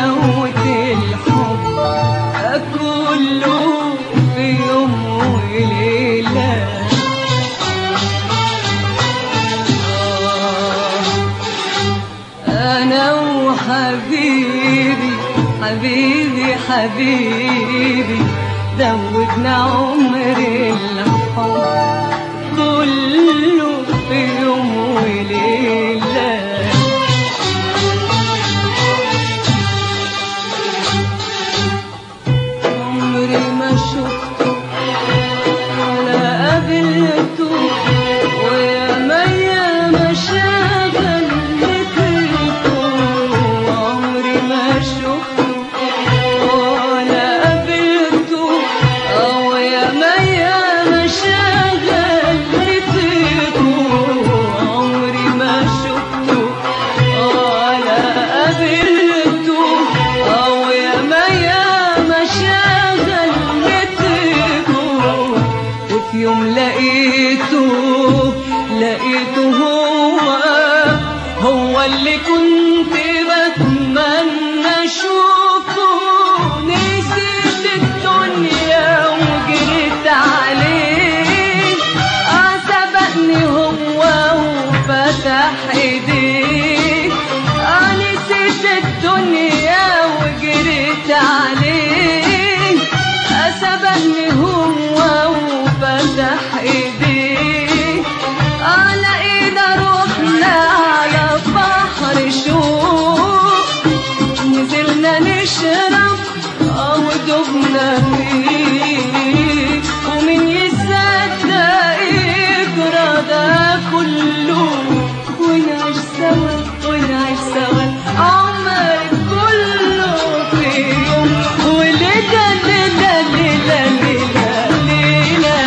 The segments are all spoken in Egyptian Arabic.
حلاوة الحب كله في يوم وليلة أنا وحبيبي حبيبي حبيبي دوبنا عمر الحب كله في يوم وليلة عمري ما شفته ولا قابلته ويا ميا ما شغل مثلته عمري ما شفته ولا قابلته أو يا ميا ما شغل مثلته عمري ما شفته ولا قابلته أو يا ميا ما شغل مثلته وفي يوم لقيته لقيته هو هو اللي كنت بتمنى اشوفه نسيت الدنيا وجريت عليه اه سبقني هو وفتح ايديه اه نسيت الدنيا وجريت عليه اه سبقني هو وفتح ايديه اه لقينا روحنا على بحر شوق نزلنا نشرب اه ودوبنا فيه ومن يصدق يجرى ده كله ونعيش سوا ونعيش سوا عمر كله في يوم وليلة ليلة ليلة ليلة ليلة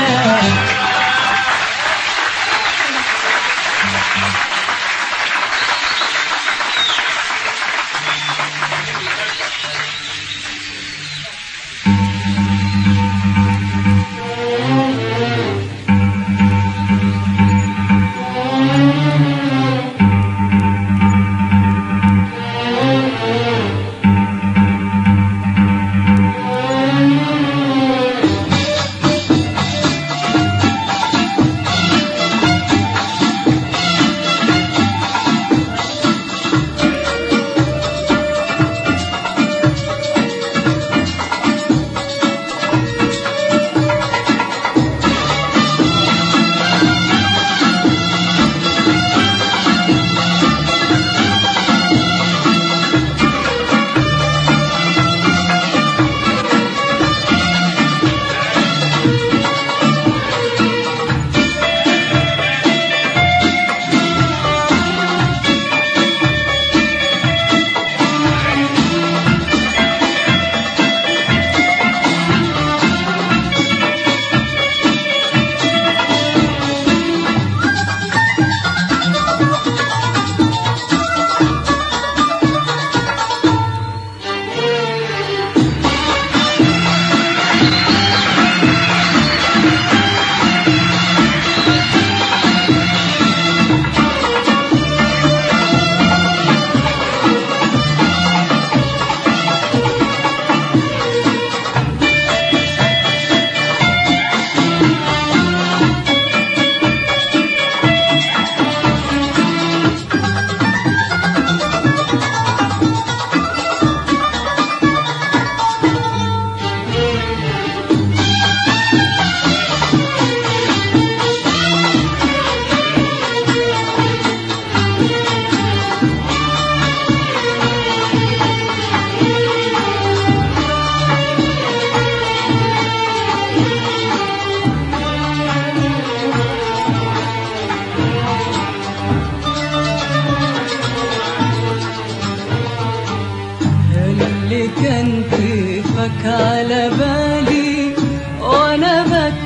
اللي كان كيفك على بالي وانا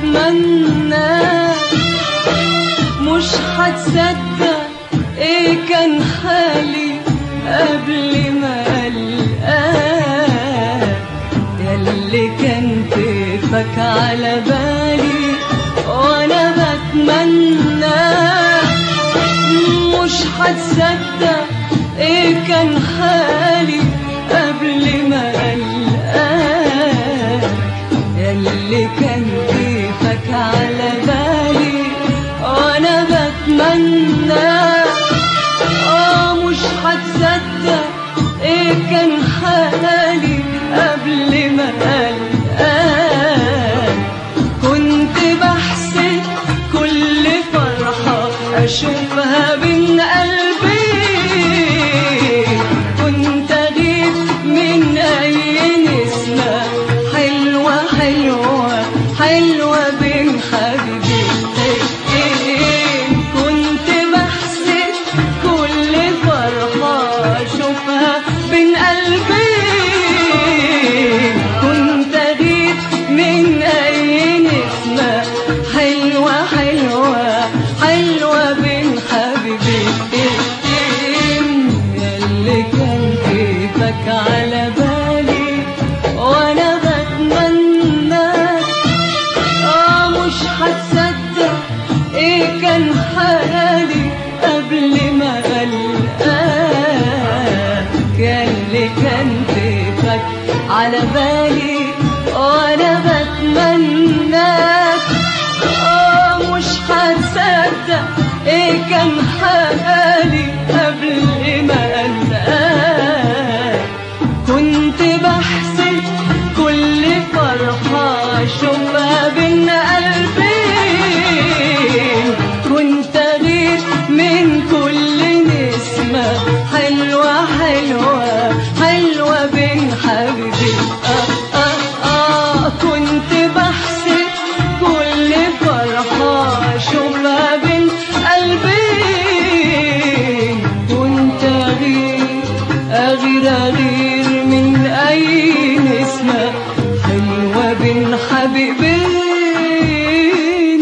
بتمنى مش هتصدق ايه كان حالي قبل ما القاك ياللي كان كيفك على بالي وانا بتمنى مش هتصدق ايه كان حالي قبل كان كيفك على بالي وانا بتمناك اه مش هتصدق ايه كان حالي قبل ما انساك كنت بحسب كل فرحة اشوفها بين قلبين كنت غير من كل نسمة حلوة حلوة حلوة بين حبيبي آه آه آه كنت بحسب كل فرحة اشوفها بين قلبين كنت غير أغير أغير من أي نسمة حلوة بين حبيبين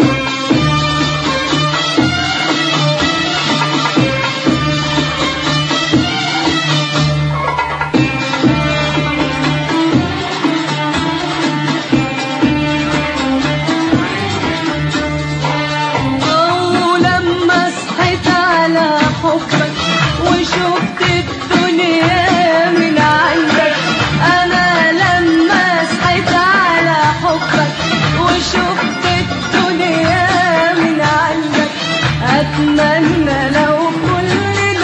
ولما صحيت على حبك وشفت الدنيا من عندك انا لما صحيت على حبك وشفت الدنيا من عندك اتمنى لو كل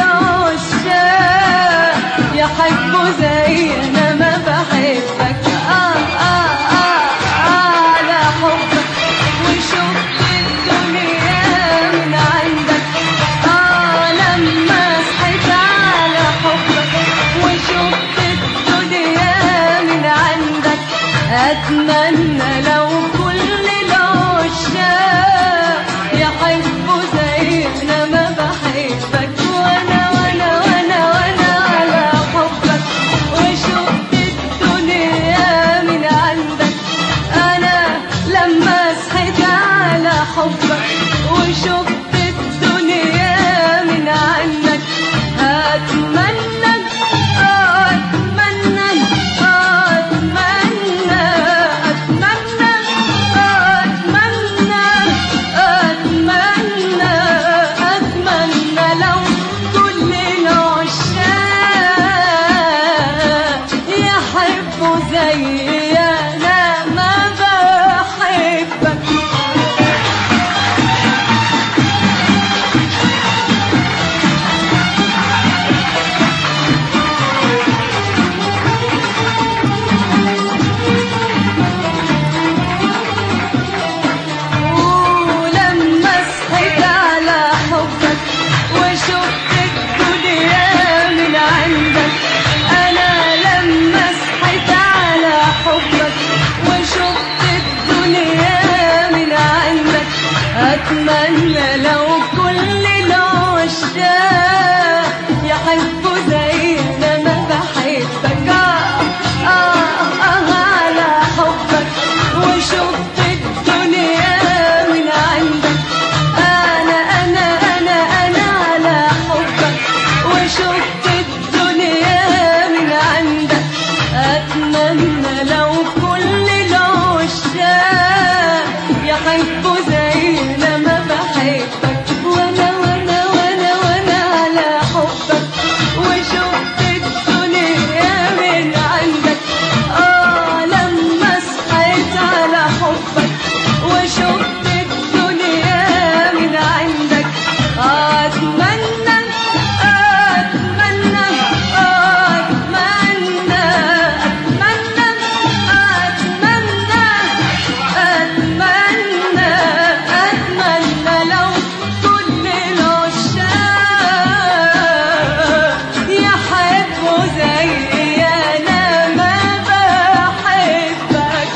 العشاق يحبوا زي انا ما بحبك آه آه آه على حبك وشفت الدنيا من عندك آه لما صحيت على حبك وشفت الدنيا من عندك أتمنى لو كل العشاق يحبوا زي أنا ما بحبك وأنا وأنا وأنا وأنا على حبك وشفت الدنيا من عندك أنا لما صحيت على حبك وشفت الدنيا من عندك أتمنى أتمنى أتمنى أتمنى أتمنى أتمنى أتمنى لو كل العشاق يحبوا زي أنا ما بحبك ولما صحيت على حبك وشفت الدنيا من عندك أنا لما صحيت على حبك وشفت الدنيا من عندك أتمنى لو كل العشاق يحبوا زي أنا ما بحبك آه آه آه على حبك وشفت الدنيا من عندك أنا أنا أنا أنا على حبك وشفت الدنيا من عندك أتمنى لو كل العشاق يحبوا زي أنا ما بحبك وأنا وأنا وأنا وأنا على حبك وشفت الدنيا من عندك آه لما صحيت على حبك وشفت الدنيا من عندك أتمنى أتمنى أتمنى أتمنى أتمنى أتمنى أتمنى لو كل العشاق يحبوا زي أنا ما بحبك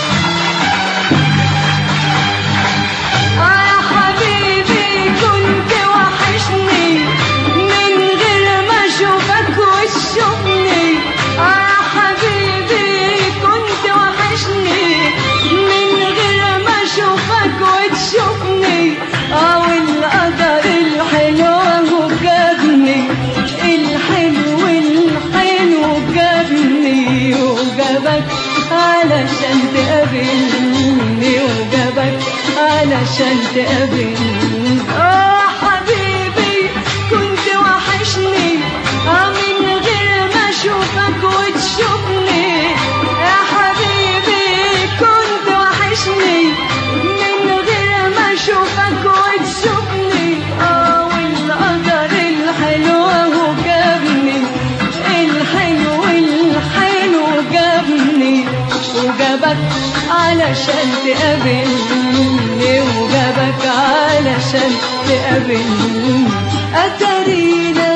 آه يا حبيبي كنت وحشني من غير ما اشوفك وتشوفني آه يا حبيبي كنت وحشني من غير ما اشوفك وتشوفني اه والقدر الحلو هو جابني الحلو الحلو جابني وجابك علشان تقابلني وجابك علشان تقابلني اه حبيبي كنت وحشني اه من غير ما اشوفك وتشوفني يا حبيبي كنت وحشني من غير ما اشوفك وتشوفني اه والقدر الحلو هو جابني الحلو الحلو جابني وجابك علشان تقابلني وجابك علشان تقابلني أتارينا